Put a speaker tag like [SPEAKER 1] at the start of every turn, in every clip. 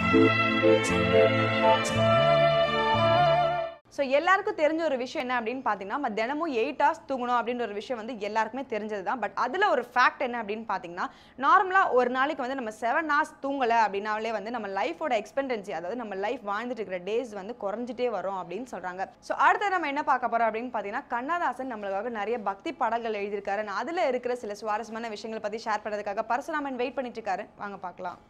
[SPEAKER 1] So எல்லாருக்கும் தெரிஞ்ச ஒரு விஷயம் என்ன அப்படின்னு பார்த்தீங்கன்னா நம்ம தினமும் எயிட் ஹவர்ஸ் தூங்கணும் அப்படின்ற ஒரு விஷயம் வந்து எல்லாருக்குமே தெரிஞ்சது தான் பட் அதில் ஒரு ஃபேக்ட் என்ன அப்படின்னு பார்த்தீங்கன்னா நார்மலாக ஒரு நாளைக்கு வந்து நம்ம செவன் ஹவர்ஸ் தூங்கலை அப்படின்னாலே வந்து நம்ம லைஃபோட எக்ஸ்பெண்டன்சி அதாவது நம்ம லைஃப் வாழ்ந்துட்டு இருக்கிற டேஸ் வந்து குறைஞ்சிட்டே வரும் அப்படின்னு சொல்கிறாங்க ஸோ அடுத்து நம்ம என்ன பார்க்க போகிறோம் அப்படின்னு பார்த்தீங்கன்னா கண்ணதாசன் நம்மளுக்காக நிறைய பக்தி பாடல்கள் எழுதியிருக்காரு நான் அதில் இருக்கிற சில சுவாரஸ்யமான விஷயங்களை பற்றி ஷேர் பண்ணுறதுக்காக பரசுராமன் வெயிட் பண்ணிட்டு இருக்காரு வாங்க பார்க்கலாம்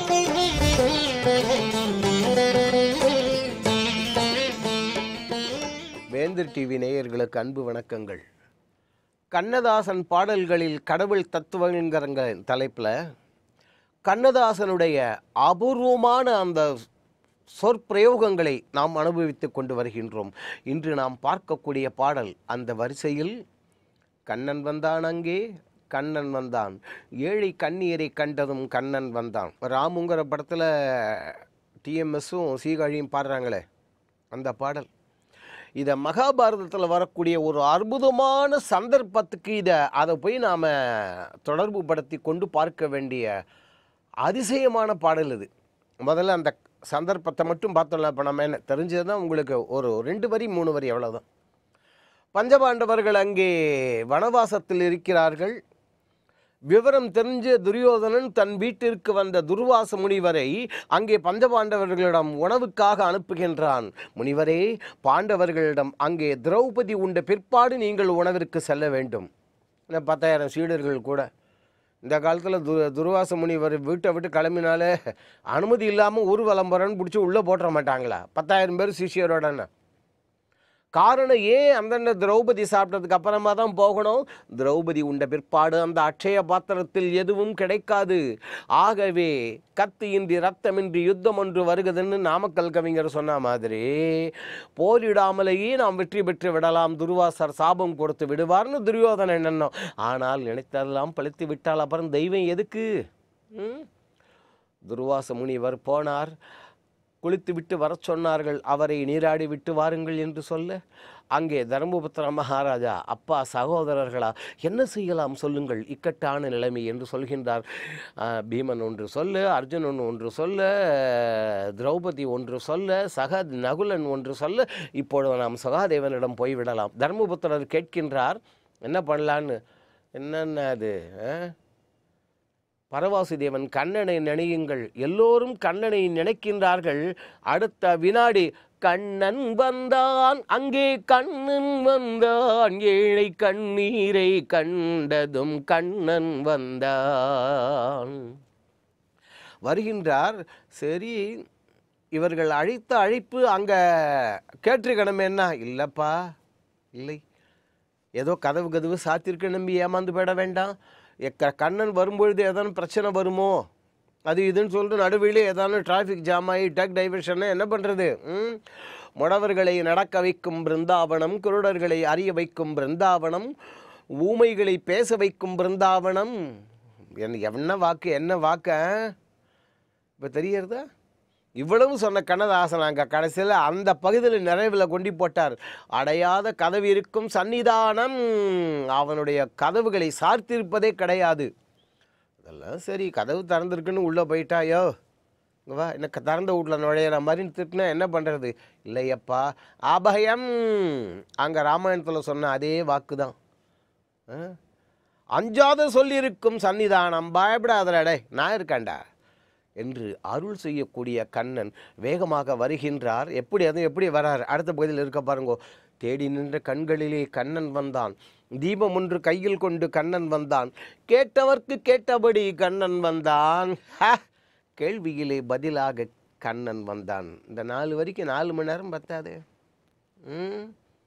[SPEAKER 2] வேந்தர் டிவி நேயர்களுக்கு அன்பு வணக்கங்கள் கண்ணதாசன் பாடல்களில் கடவுள் தத்துவங்கிற தலைப்பில் கண்ணதாசனுடைய அபூர்வமான அந்த சொற்பிரயோகங்களை நாம் அனுபவித்துக் கொண்டு வருகின்றோம் இன்று நாம் பார்க்கக்கூடிய பாடல் அந்த வரிசையில் கண்ணன் வந்தான் அங்கே கண்ணன் வந்தான் ஏழை கண்ணீரை கண்டதும் கண்ணன் வந்தான் ராமுங்கிற படத்தில் டிஎம்எஸும் சீகாழியும் பாடுறாங்களே அந்த பாடல் இதை மகாபாரதத்தில் வரக்கூடிய ஒரு அற்புதமான சந்தர்ப்பத்துக்கு இதை அதை போய் நாம் தொடர்பு படுத்தி கொண்டு பார்க்க வேண்டிய அதிசயமான பாடல் இது முதல்ல அந்த சந்தர்ப்பத்தை மட்டும் பார்த்தோம்ல இப்போ நம்ம என்ன தெரிஞ்சது தான் உங்களுக்கு ஒரு ரெண்டு வரி மூணு வரி அவ்வளோதான் பஞ்சபாண்டவர்கள் அங்கே வனவாசத்தில் இருக்கிறார்கள் விவரம் தெரிஞ்ச துரியோதனன் தன் வீட்டிற்கு வந்த துர்வாச முனிவரை அங்கே பஞ்சபாண்டவர்களிடம் உணவுக்காக அனுப்புகின்றான் முனிவரே பாண்டவர்களிடம் அங்கே திரௌபதி உண்ட பிற்பாடு நீங்கள் உணவிற்கு செல்ல வேண்டும் இந்த பத்தாயிரம் சீடர்கள் கூட இந்த காலத்தில் து துர்வாச முனிவர் வீட்டை விட்டு கிளம்பினாலே அனுமதி இல்லாமல் ஊர்வலம் போகிறன்னு பிடிச்சி உள்ளே போட்டுற மாட்டாங்களா பத்தாயிரம் பேர் சிஷியரோடன்னு காரணம் ஏன் அந்தந்த திரௌபதி சாப்பிட்டதுக்கு அப்புறமா தான் போகணும் திரௌபதி உண்ட பிற்பாடு அந்த அட்சய பாத்திரத்தில் எதுவும் கிடைக்காது ஆகவே கத்தியின்றி ரத்தமின்றி யுத்தம் ஒன்று வருகுதுன்னு நாமக்கல் கவிஞர் சொன்ன மாதிரி போரிடாமலேயே நாம் வெற்றி பெற்று விடலாம் துர்வாசர் சாபம் கொடுத்து விடுவார்னு துரியோதனன் எண்ணம் ஆனால் நினைத்ததெல்லாம் பழித்து விட்டால் அப்புறம் தெய்வம் எதுக்கு ம்? துர்வாச முனிவர் போனார் குளித்து விட்டு வரச் சொன்னார்கள் அவரை நீராடி விட்டு வாருங்கள் என்று சொல்ல அங்கே தர்மபுத்திர மகாராஜா அப்பா சகோதரர்களா என்ன செய்யலாம் சொல்லுங்கள் இக்கட்டான நிலைமை என்று சொல்கின்றார் ஆஹ், பீமன் ஒன்று சொல்ல அர்ஜுனன் ஒன்று சொல்ல திரௌபதி ஒன்று சொல்ல சக நகுலன் ஒன்று சொல்ல இப்பொழுது நாம் சகாதேவனிடம் போய்விடலாம் தர்மபுத்திரர் கேட்கின்றார் என்ன பண்ணலான்னு என்னென்ன அது ஆ? பரவாசுதேவன் கண்ணனை நினையுங்கள் எல்லோரும் கண்ணனை நினைக்கின்றார்கள் அடுத்த வினாடி கண்ணன் வந்தான் அங்கே கண்ணன் வந்தான் ஏழை கண்ணீரை கண்டதும் கண்ணன் வந்தான் வருகின்றார் சரி இவர்கள் அழைத்த அழைப்பு அங்கே கேட்டிருக்கணுமே என்ன இல்லைப்பா இல்லை ஏதோ கதவு கதவு சாத்திருக்க நம்பி ஏமாந்து போயிட வேண்டாம் எக்க கண்ணன் வரும்பொழுது ஏதானும் பிரச்சனை வருமோ அது இதுன்னு சொல்லிட்டு நடுவிலே ஏதானும் டிராஃபிக் ஜாம் ஆகி டக் டைவர்ஷன் என்ன பண்ணுறது ம் முடவர்களை நடக்க வைக்கும் பிருந்தாவனம் குருடர்களை அறிய வைக்கும் பிருந்தாவனம் ஊமைகளை பேச வைக்கும் பிருந்தாவனம் என்ன என்ன வாக்கு என்ன வாக்க இப்போ தெரியறதா இவ்வளவு சொன்ன கண்ணதாசன் அங்கே கடைசியில் அந்த பகுதியில் நிறைவில் கொண்டு போட்டார் அடையாத கதவு இருக்கும் சன்னிதானம் அவனுடைய கதவுகளை சார்த்திருப்பதே கிடையாது அதெல்லாம் சரி கதவு திறந்திருக்குன்னு உள்ளே போயிட்டாயோ இங்க வா என்ன க- திறந்த வீட்டில் நுழையிற மாதிரி திட்டினா என்ன பண்ணுறது இல்லையப்பா அபயம் அங்கே ராமாயணத்தில் சொன்ன அதே வாக்கு தான் அஞ்சாத சொல்லியிருக்கும் சன்னிதானம் பயப்படாதடா டேய் நான் இருக்கேன்டா என்று அருள் செய்யக்கூடிய கண்ணன் வேகமாக வருகின்றார் எப்படி அது எப்படி வரார் அடுத்த பகுதியில் இருக்க பாருங்கோ தேடி நின்ற கண்களிலே கண்ணன் வந்தான் தீபம் ஒன்று கையில் கொண்டு கண்ணன் வந்தான் கேட்டவர்க்கு கேட்டபடி கண்ணன் வந்தான் ஹ! கேள்வியிலே பதிலாக கண்ணன் வந்தான் இந்த நாலு வரைக்கும் நாலு மணி நேரம் பத்தாது ம்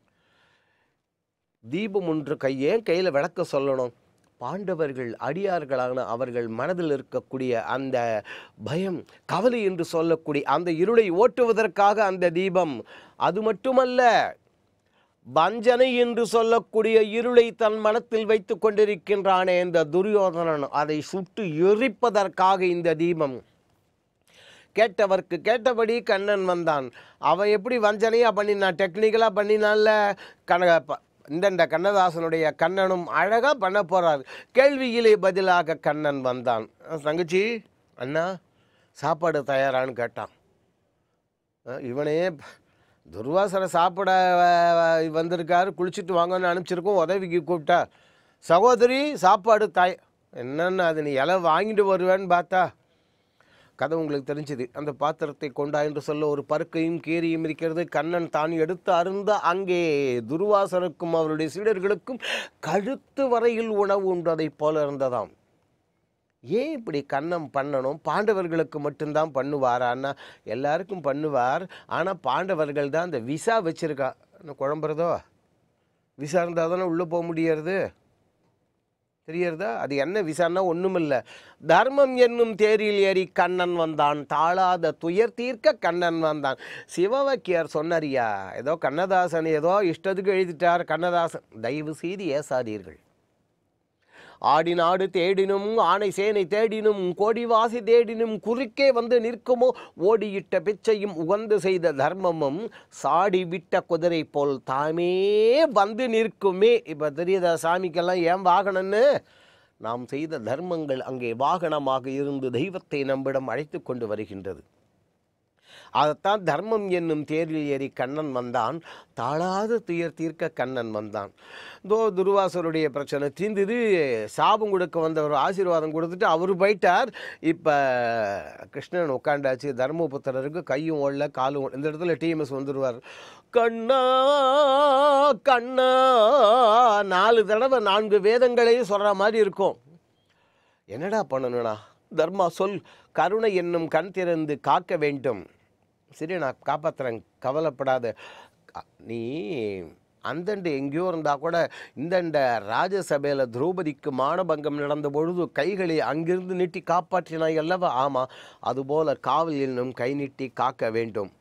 [SPEAKER 2] தீபம் ஒன்று கையே கையில் விளக்க சொல்லணும் பாண்டவர்கள் அடியார்களான அவர்கள் மனதில் இருக்கக்கூடிய அந்த பயம் கவலை என்று சொல்லக்கூடிய அந்த இருளை ஓட்டுவதற்காக அந்த தீபம் அது மட்டுமல்ல வஞ்சனை என்று சொல்லக்கூடிய இருளை தன் மனத்தில் வைத்து கொண்டிருக்கின்றானே இந்த துரியோதனன் அதை சுட்டு எரிப்பதற்காக இந்த தீபம் கேட்டவர்க்கு கேட்டபடி கண்ணன் வந்தான் அவன் எப்படி வஞ்சனையாக பண்ணினான் டெக்னிக்கலாக பண்ணினான்ல கனக ப- இந்தண்ட கண்ணதாசனுடைய கண்ணனும் அழகாக பண்ண போகிறார் கேள்வியிலே பதிலாக கண்ணன் வந்தான் அஹ் தங்கச்சி அண்ணா சாப்பாடு தயாரான்னு கேட்டான் அஹ் இவனே ப- துர்வாசரை சாப்பிட அஹ், அஹ், வந்திருக்காரு குளிச்சுட்டு வாங்கன்னு அனுப்பிச்சிருக்கோம் உதவிக்கு கூப்பிட்டா சகோதரி சாப்பாடு தாய் என்னன்னு அது நீ இலை வாங்கிட்டு வருவேன்னு பார்த்தா கதை உங்களுக்கு தெரிஞ்சது அந்த பாத்திரத்தை கொண்டா என்று சொல்ல ஒரு பருக்கையும் கீரியும் இருக்கிறது கண்ணன் தான் எடுத்து அருந்த அங்கே துர்வாசனுக்கும் அவருடைய சீடர்களுக்கும் கழுத்து வரையில் உணவு உண்டதைப் போல இருந்ததாம் ஏன் இப்படி கண்ணம் பண்ணணும் பாண்டவர்களுக்கு மட்டும்தான் பண்ணுவாரான்னா எல்லாருக்கும் பண்ணுவார் ஆனால் பாண்டவர்கள் தான் அந்த விசா வச்சிருக்கா என்ன குழம்புறதோ விசா இருந்தால் தானே உள்ளே போக முடியறது தெரியறதா அது என்ன விசான்னா ஒண்ணுமில்ல தர்மம் என்னும் தேரில் ஏறி கண்ணன் வந்தான் தாழாத துயர் தீர்க்க கண்ணன் வந்தான் சிவவாக்கியார் சொன்னாரியா ஏதோ கண்ணதாசன் ஏதோ இஷ்டத்துக்கு எழுதிட்டார் கண்ணதாசன் தயவு செய்து ஏசாதீர்கள் ஆடி நாடு தேடினும் ஆணை சேனை தேடினும் கோடிவாசி தேடினும் குறுக்கே வந்து நிற்குமோ ஓடியிட்ட பிச்சையும் உகந்து செய்த தர்மமும் சாடி விட்ட குதிரை போல் தாமே வந்து நிற்குமே இப்போ தெரியுதா சாமிக்கெல்லாம் ஏன் வாகனம்னு நாம் செய்த தர்மங்கள் அங்கே வாகனமாக இருந்து தெய்வத்தை நம்மிடம் அழைத்து கொண்டு வருகின்றது அதைத்தான் தர்மம் என்னும் தேரில் ஏறி கண்ணன் வந்தான் தாழாத துயர் தீர்க்க கண்ணன் வந்தான் தோ துர்வாசருடைய பிரச்சனை தீர்ந்தது சாபம் கொடுக்க வந்தவர் ஆசீர்வாதம் கொடுத்துட்டு அவர் போயிட்டார் இப்போ கிருஷ்ணன் உட்காண்டாச்சு தர்மபுத்திரருக்கு கையும் ஓடல காலும் ஓடல. இந்த இடத்துல டிஎம்எஸ் வந்துடுவார் கண்ணா கண்ணா நாலு தடவை நான்கு வேதங்களையும் சொல்கிற மாதிரி இருக்கும் என்னடா பண்ணணும்னா தர்மா சொல் கருணை என்னும் கண் திறந்து காக்க வேண்டும் சரி நான் காப்பாத்துறேன் கவலைப்படாத க- நீ அந்தண்டு எங்கேயோ இருந்தால் கூட இந்தண்ட ராஜசபையில் திரௌபதிக்கு மானபங்கம் நடந்த பொழுது கைகளை அங்கிருந்து நீட்டி காப்பாற்றினாய் அல்லவா ஆமாம் அதுபோல காவல் என்னும் கை நீட்டி காக்க வேண்டும்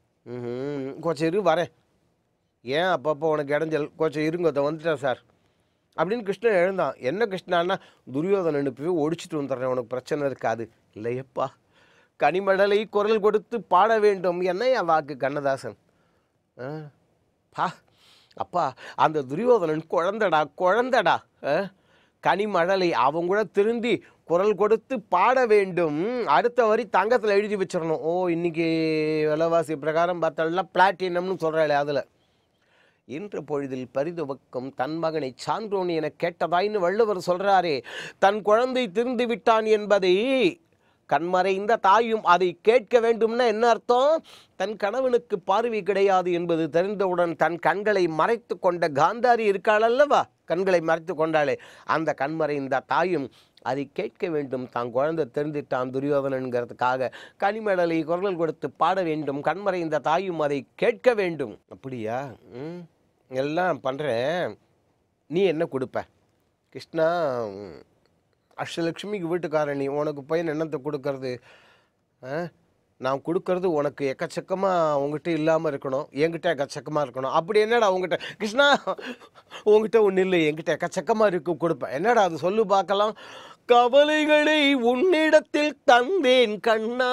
[SPEAKER 2] ம் கொஞ்சம் இரு வரேன் ஏன் அப்பப்போ உனக்கு இடைஞ்சல் கொஞ்சம் இருங்க அதை வந்துட்டேன் சார் அப்படின்னு கிருஷ்ணன் எழுந்தான் என்ன கிருஷ்ணான்னா துரியோதனன் போய் ஒடிச்சிட்டு வந்துடுறேன் உனக்கு பிரச்சனை இருக்காது இல்லையப்பா கனிமடலை குரல் கொடுத்து பாட வேண்டும் என்ன என் வாக்கு கண்ணதாசன் ஆ, பா அப்பா அந்த துரியோதனன் குழந்தடா குழந்தடா ஆ, கனிமழலை அவங்க கூட திருந்தி குரல் கொடுத்து பாட வேண்டும் அடுத்த வரி தங்கத்தில் எழுதி வச்சிடணும் ஓ இன்னைக்கு விலைவாசி பிரகாரம் பார்த்தாலும் பிளாட்டினம்னு சொல்கிறாள் அதில் இன்று பொழுதில் பரிதுவக்கும் தன் மகனை சான்றோன் என கேட்டதாயின்னு வள்ளுவர் சொல்றாரே தன் குழந்தை திருந்து விட்டான் என்பதை கண்மறைந்த தாயும் அதை கேட்க வேண்டும்னா என்ன அர்த்தம் தன் கணவனுக்கு பார்வை கிடையாது என்பது தெரிந்தவுடன் தன் கண்களை மறைத்து கொண்ட காந்தாரி இருக்காள் அல்லவா கண்களை மறைத்து கொண்டாளே அந்த கண்மறைந்த தாயும் அதை கேட்க வேண்டும் தான் குழந்தை தெரிந்துட்டான் துரியோதனன்கிறதுக்காக கனிமடலை குரல் கொடுத்து பாட வேண்டும் கண்மறைந்த தாயும் அதை கேட்க வேண்டும் அப்படியா ம் எல்லாம் பண்ணுறேன் நீ என்ன கொடுப்ப கிருஷ்ணா ம், அஷ்டலட்சுமிக்கு வீட்டுக்காரன் நீ உனக்கு பையன் என்னத்தை கொடுக்கறது ஆ? நான் கொடுக்கறது உனக்கு எக்கச்சக்கமாக உங்ககிட்ட இல்லாமல் இருக்கணும் என்கிட்ட எக்கச்சக்கமாக இருக்கணும் அப்படி என்னடா உங்ககிட்ட கிருஷ்ணா உங்ககிட்ட ஒன்றும் இல்லை என்கிட்ட எக்கச்சக்கமாக இருக்கு கொடுப்பேன் என்னடா அது சொல்லு பார்க்கலாம் கவலைகளை உன்னிடத்தில் தந்தேன் கண்ணா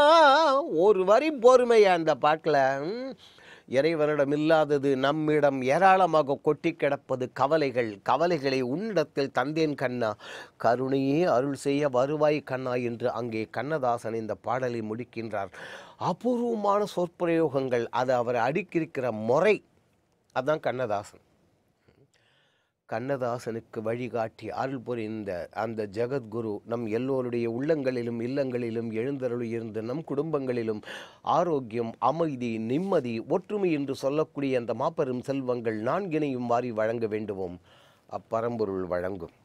[SPEAKER 2] ஒரு வரி பொறுமையா அந்த பாட்டில் இறைவனிடம் இல்லாதது நம்மிடம் ஏராளமாக கொட்டி கிடப்பது கவலைகள் கவலைகளை உன்னிடத்தில் தந்தேன் கண்ணா கருணையே அருள் செய்ய வருவாய் கண்ணா என்று அங்கே கண்ணதாசன் இந்த பாடலை முடிக்கின்றார் அபூர்வமான சொற்பிரயோகங்கள் அது அவர் அடுக்கியிருக்கிற முறை அதான் கண்ணதாசன் கண்ணதாசனுக்கு வழிகாட்டி அருள் புரிந்த அந்த ஜெகத்குரு நம் எல்லோருடைய உள்ளங்களிலும் இல்லங்களிலும் எழுந்தருளி இருந்து நம் குடும்பங்களிலும் ஆரோக்கியம் அமைதி நிம்மதி ஒற்றுமை என்று சொல்லக்கூடிய அந்த மாபெரும் செல்வங்கள் நான்கினையும் வாரி வழங்க வேண்டுவோம் அப்பரம்பொருள் வழங்கும்